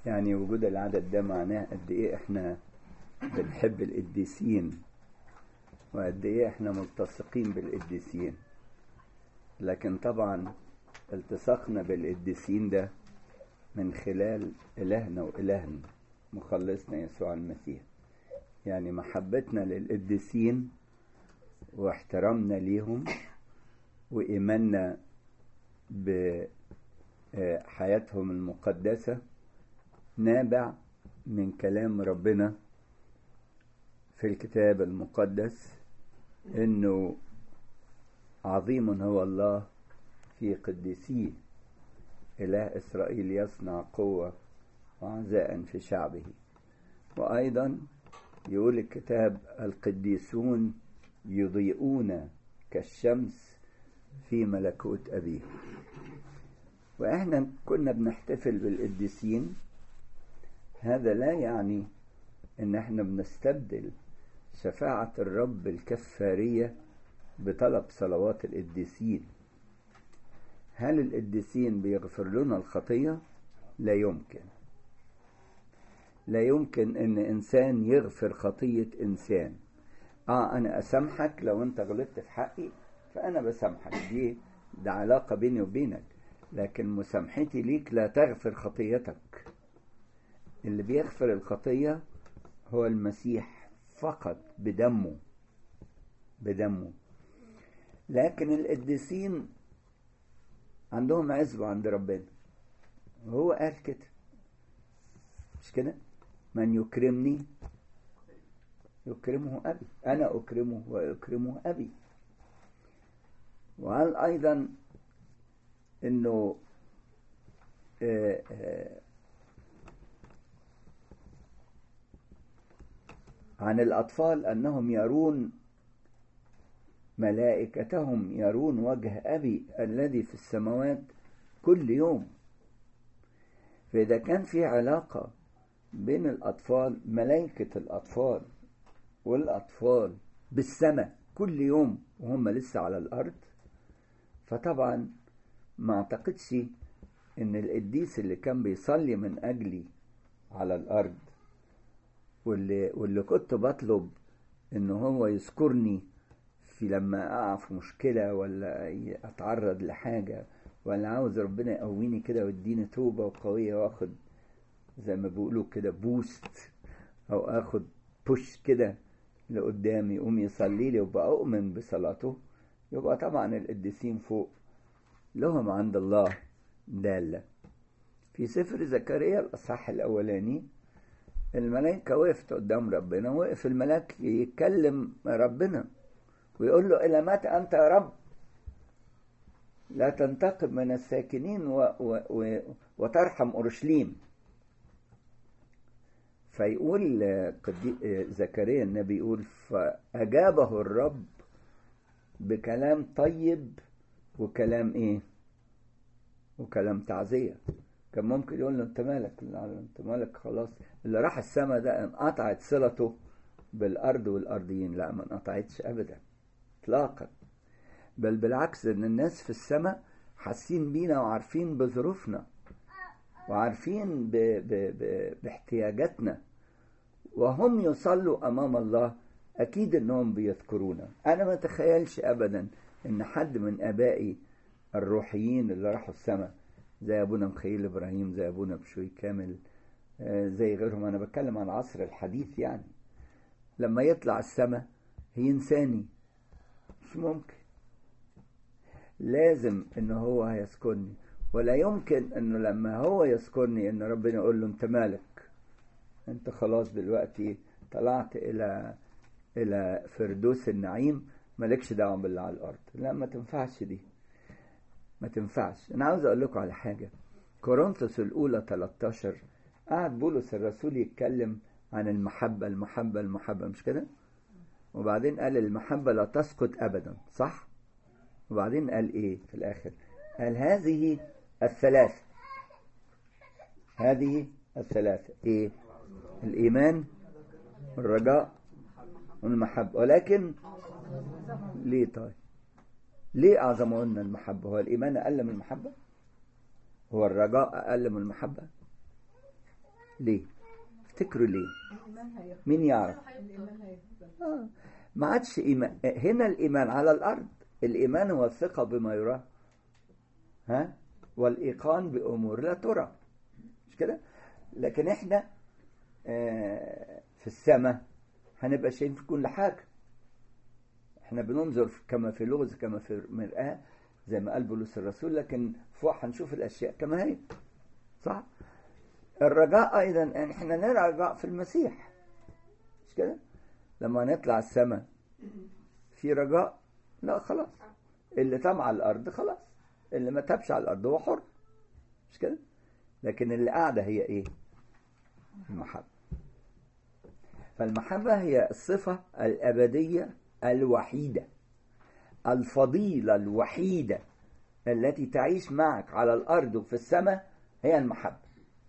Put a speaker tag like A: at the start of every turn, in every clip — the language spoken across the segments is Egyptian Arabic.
A: يعني وجود العدد ده معناه قد ايه احنا بنحب القديسين وقد ايه احنا ملتصقين بالقديسين لكن طبعا التصاقنا بالقديسين ده من خلال إلهنا وإلهنا مخلصنا يسوع المسيح يعني محبتنا للقديسين واحترامنا ليهم وإيماننا بحياتهم المقدسة نابع من كلام ربنا في الكتاب المقدس انه عظيم هو الله في قديسيه اله اسرائيل يصنع قوه وعزاء في شعبه وايضا يقول الكتاب القديسون يضيئون كالشمس في ملكوت ابيه واحنا كنا بنحتفل بالقديسين هذا لا يعني ان احنا بنستبدل شفاعة الرب الكفارية بطلب صلوات القديسين هل القديسين بيغفر لنا الخطية؟ لا يمكن لا يمكن ان انسان يغفر خطية انسان اه انا اسامحك لو انت غلطت في حقي فانا بسامحك دي ده علاقة بيني وبينك لكن مسامحتي ليك لا تغفر خطيتك اللي بيغفر الخطية هو المسيح فقط بدمه بدمه لكن القديسين عندهم عزوة عند ربنا هو قال كده مش كده من يكرمني يكرمه أبي أنا أكرمه ويكرمه أبي وقال أيضا إنه آآ آآ عن الأطفال أنهم يرون ملائكتهم يرون وجه أبي الذي في السماوات كل يوم فإذا كان في علاقة بين الأطفال ملائكة الأطفال والأطفال بالسماء كل يوم وهم لسه على الأرض فطبعا ما أعتقدش إن القديس اللي كان بيصلي من أجلي على الأرض واللي, واللي كنت بطلب إن هو يذكرني في لما أقع في مشكلة ولا أتعرض لحاجة ولا عاوز ربنا يقويني كده ويديني توبة وقوية وآخد زي ما بيقولوا كده بوست أو آخد بوش كده لقدامي يقوم يصلي لي وبقى أؤمن بصلاته يبقى طبعا القديسين فوق لهم عند الله دالة في سفر زكريا الأصحاح الأولاني الملائكة وقفت قدام ربنا وقف الملاك يتكلم ربنا ويقول له إلى متى أنت يا رب لا تنتقم من الساكنين و و و وترحم أورشليم فيقول زكريا النبي يقول فأجابه الرب بكلام طيب وكلام ايه وكلام تعزية كان ممكن يقول له انت مالك انت مالك خلاص اللي راح السماء ده انقطعت صلته بالارض والارضيين لا ما انقطعتش ابدا اطلاقا بل بالعكس ان الناس في السماء حاسين بينا وعارفين بظروفنا وعارفين ب ب ب باحتياجاتنا وهم يصلوا امام الله اكيد انهم بيذكرونا انا ما اتخيلش ابدا ان حد من ابائي الروحيين اللي راحوا السماء زي ابونا مخيل ابراهيم زي ابونا بشوي كامل زي غيرهم انا بتكلم عن العصر الحديث يعني لما يطلع السماء هينساني مش ممكن لازم ان هو هيسكنني ولا يمكن انه لما هو يذكرني ان ربنا يقول له انت مالك انت خلاص دلوقتي طلعت الى الى فردوس النعيم مالكش دعوه باللي على الارض لا ما تنفعش دي ما تنفعش انا عاوز اقول لكم على حاجه كورنثوس الاولى 13 قعد بولس الرسول يتكلم عن المحبه المحبه المحبه مش كده وبعدين قال المحبه لا تسقط ابدا صح وبعدين قال ايه في الاخر قال هذه الثلاثه هذه الثلاثه ايه الايمان والرجاء والمحبه ولكن ليه طيب ليه أعظمهن المحبة هو الإيمان أقل من المحبة هو الرجاء أقل من المحبة ليه افتكروا ليه
B: الإيمان هيفضل
A: مين يعرف
B: الإيمان هيفضل
A: آه. ما عادش إيمان هنا الإيمان على الأرض الإيمان هو الثقة بما يراه ها والإيقان بأمور لا ترى مش كده لكن إحنا آه، في السماء هنبقى شايفين في كل حاجة إحنا بننظر في- كما في لغز كما في مرآة زي ما قال بولس الرسول لكن فوق هنشوف الأشياء كما هي صح الرجاء أيضا إن إحنا نرى رجاء في المسيح مش كده لما نطلع السماء في رجاء لا خلاص اللي تم على الارض خلاص اللي ما تبش على الارض هو حر مش كده لكن اللي قاعده هي ايه المحبه فالمحبه هي الصفه الابديه الوحيده الفضيله الوحيده التي تعيش معك على الارض وفي السماء هي المحبه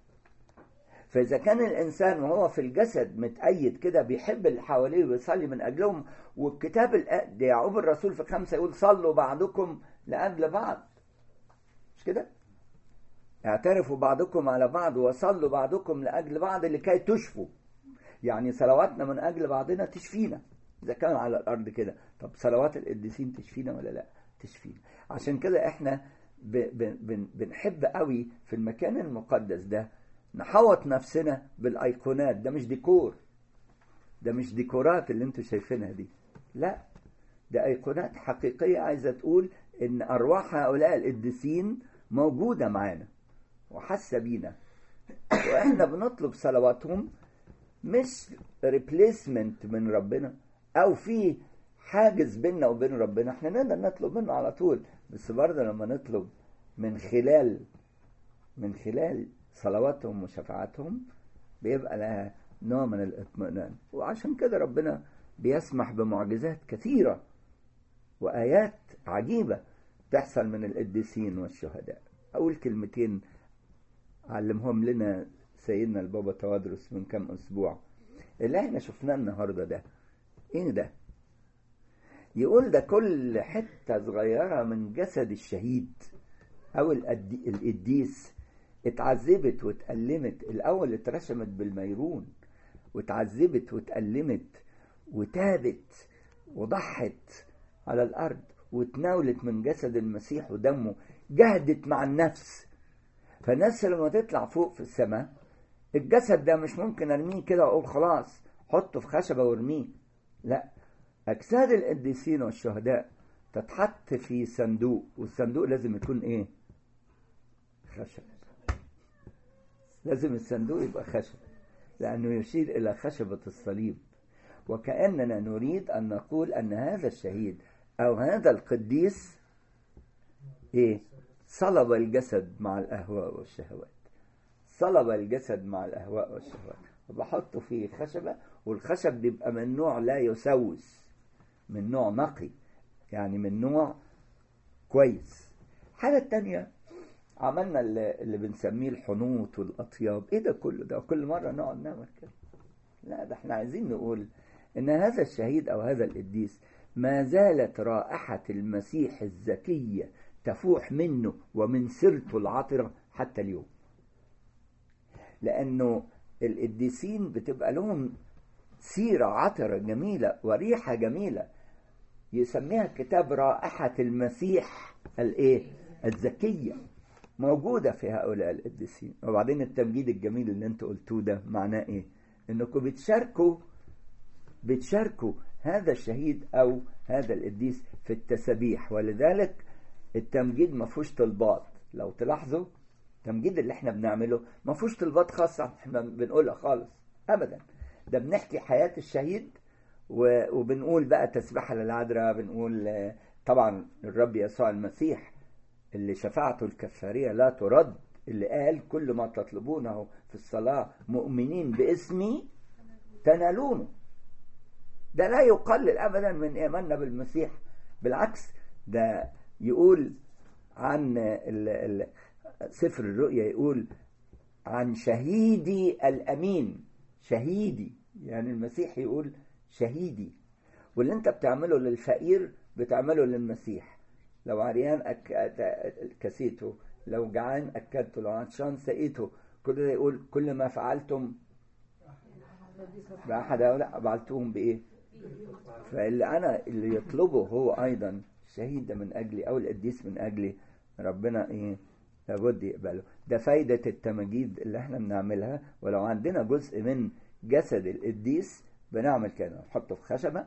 A: فإذا كان الإنسان وهو في الجسد متأيد كده بيحب اللي حواليه ويصلي من أجلهم والكتاب الأ- ده يعقوب الرسول في خمسة يقول صلوا بعضكم لأجل بعض مش كده؟ اعترفوا بعضكم على بعض وصلوا بعضكم لأجل بعض لكي تشفوا يعني صلواتنا من أجل بعضنا تشفينا إذا كان على الأرض كده طب صلوات القديسين تشفينا ولا لا تشفينا عشان كده إحنا ب ب بن بنحب قوي في المكان المقدس ده نحوط نفسنا بالايقونات ده مش ديكور ده مش ديكورات اللي انتوا شايفينها دي لا ده ايقونات حقيقيه عايزه تقول ان ارواح هؤلاء القديسين موجوده معانا وحاسه بينا واحنا بنطلب صلواتهم مش ريبليسمنت من ربنا او في حاجز بيننا وبين ربنا احنا نقدر نطلب منه على طول بس برضه لما نطلب من خلال من خلال صلواتهم وشفاعتهم بيبقى لها نوع من الاطمئنان وعشان كده ربنا بيسمح بمعجزات كثيرة وآيات عجيبة تحصل من القديسين والشهداء أول كلمتين علمهم لنا سيدنا البابا توادرس من كام أسبوع اللي احنا شفناه النهاردة ده ايه ده يقول ده كل حتة صغيرة من جسد الشهيد أو القد- القديس اتعذبت واتألمت الأول اترشمت بالميرون واتعذبت واتألمت وتابت وضحت على الأرض وتناولت من جسد المسيح ودمه جهدت مع النفس فالنفس لما تطلع فوق في السماء الجسد ده مش ممكن ارميه كده واقول خلاص حطه في خشبه وارميه لا اجساد القديسين والشهداء تتحط في صندوق والصندوق لازم يكون ايه خشب لازم الصندوق يبقى خشب لانه يشير الى خشبه الصليب وكاننا نريد ان نقول ان هذا الشهيد او هذا القديس ايه صلب الجسد مع الاهواء والشهوات صلب الجسد مع الاهواء والشهوات وبحطه في خشبه والخشب بيبقى من نوع لا يسوس من نوع نقي يعني من نوع كويس حاجة تانية عملنا اللي, اللي بنسميه الحنوط والأطياب ايه ده كله ده كل مرة نقعد نعمل كده لا ده احنا عايزين نقول ان هذا الشهيد او هذا القديس ما زالت رائحة المسيح الزكية تفوح منه ومن سيرته العطرة حتى اليوم لأنه القديسين بتبقى لهم سيرة عطرة جميلة وريحة جميلة يسميها الكتاب رائحة المسيح الايه الزكية موجودة في هؤلاء القديسين وبعدين التمجيد الجميل اللي انتوا قلتوه ده معناه ايه انكم بتشاركوا بتشاركوا هذا الشهيد او هذا القديس في التسابيح ولذلك التمجيد ما فيهوش طلبات لو تلاحظوا التمجيد اللي احنا بنعمله ما فيهوش طلبات خاصة احنا بنقولها خالص ابدا ده بنحكي حياة الشهيد وبنقول بقى تسبحة للعذراء بنقول طبعا الرب يسوع المسيح اللي شفاعته الكفارية لا ترد اللي قال كل ما تطلبونه في الصلاة مؤمنين باسمي تنالونه ده لا يقلل ابدا من ايماننا بالمسيح بالعكس ده يقول عن ال ال سفر الرؤيا يقول عن شهيدي الامين شهيدي يعني المسيح يقول شهيدي واللي انت بتعمله للفقير بتعمله للمسيح لو عريان أك... كسيته لو جعان اكلته لو عطشان سقيته كل ده يقول كل ما فعلتم بأحد هؤلاء فعلتهم بإيه فاللي أنا اللي يطلبه هو أيضا الشهيد ده من أجلي أو القديس من أجلي ربنا إيه لابد يقبله ده فايدة التماجيد اللي احنا بنعملها ولو عندنا جزء من جسد القديس بنعمل كده نحطه في خشبة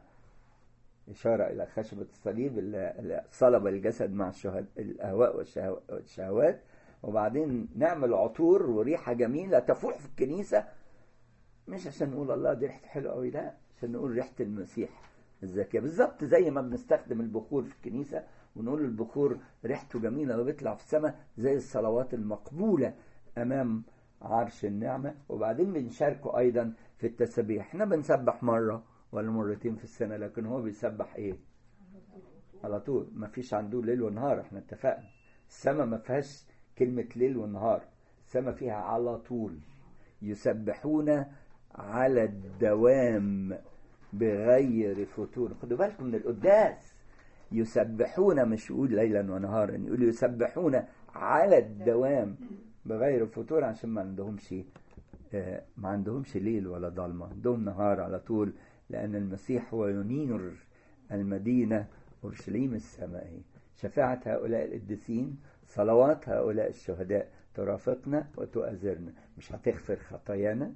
A: إشارة إلى خشبة الصليب اللي اللي صلب الجسد مع الشهد الأهواء والشهو- والشهوات وبعدين نعمل عطور وريحة جميلة تفوح في الكنيسة مش عشان نقول الله دي ريحته حلوة قوي لا عشان نقول ريحة المسيح الزكية بالظبط زي ما بنستخدم البخور في الكنيسة ونقول البخور ريحته جميلة وبيطلع في السماء زي الصلوات المقبولة أمام عرش النعمة وبعدين بنشاركه أيضا في التسبيح احنا بنسبح مرة ولا مرتين في السنة لكن هو بيسبح ايه على طول ما فيش عنده ليل ونهار احنا اتفقنا السماء ما فيهاش كلمة ليل ونهار السماء فيها على طول يسبحون على الدوام بغير فتور خدوا بالكم من القداس يسبحون مش يقول ليلا ونهارا يقول يسبحون على الدوام بغير فتور عشان ما عندهمش آه، ما عندهمش ليل ولا ضلمة عندهم نهار على طول لأن المسيح هو ينير المدينة أورشليم السمائية شفاعة هؤلاء القديسين صلوات هؤلاء الشهداء ترافقنا وتؤازرنا مش هتغفر خطايانا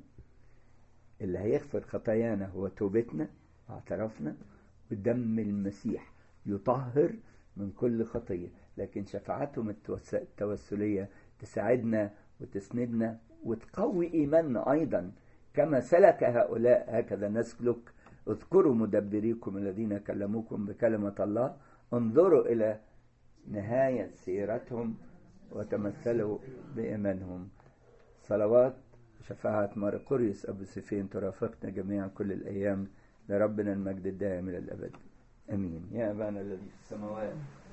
A: اللي هيغفر خطايانا هو توبتنا واعترافنا ودم المسيح يطهر من كل خطية لكن شفاعتهم التوس- التوسلية تساعدنا وتسندنا وتقوي إيماننا أيضا كما سلك هؤلاء هكذا نسلك اذكروا مدبريكم الذين كلموكم بكلمة الله انظروا إلى نهاية سيرتهم وتمثلوا بإيمانهم صلوات شفاعة مارقوريوس أبو سفين ترافقنا جميعا كل الأيام لربنا المجد الدائم إلى الأبد أمين يا أبانا الذي في السماوات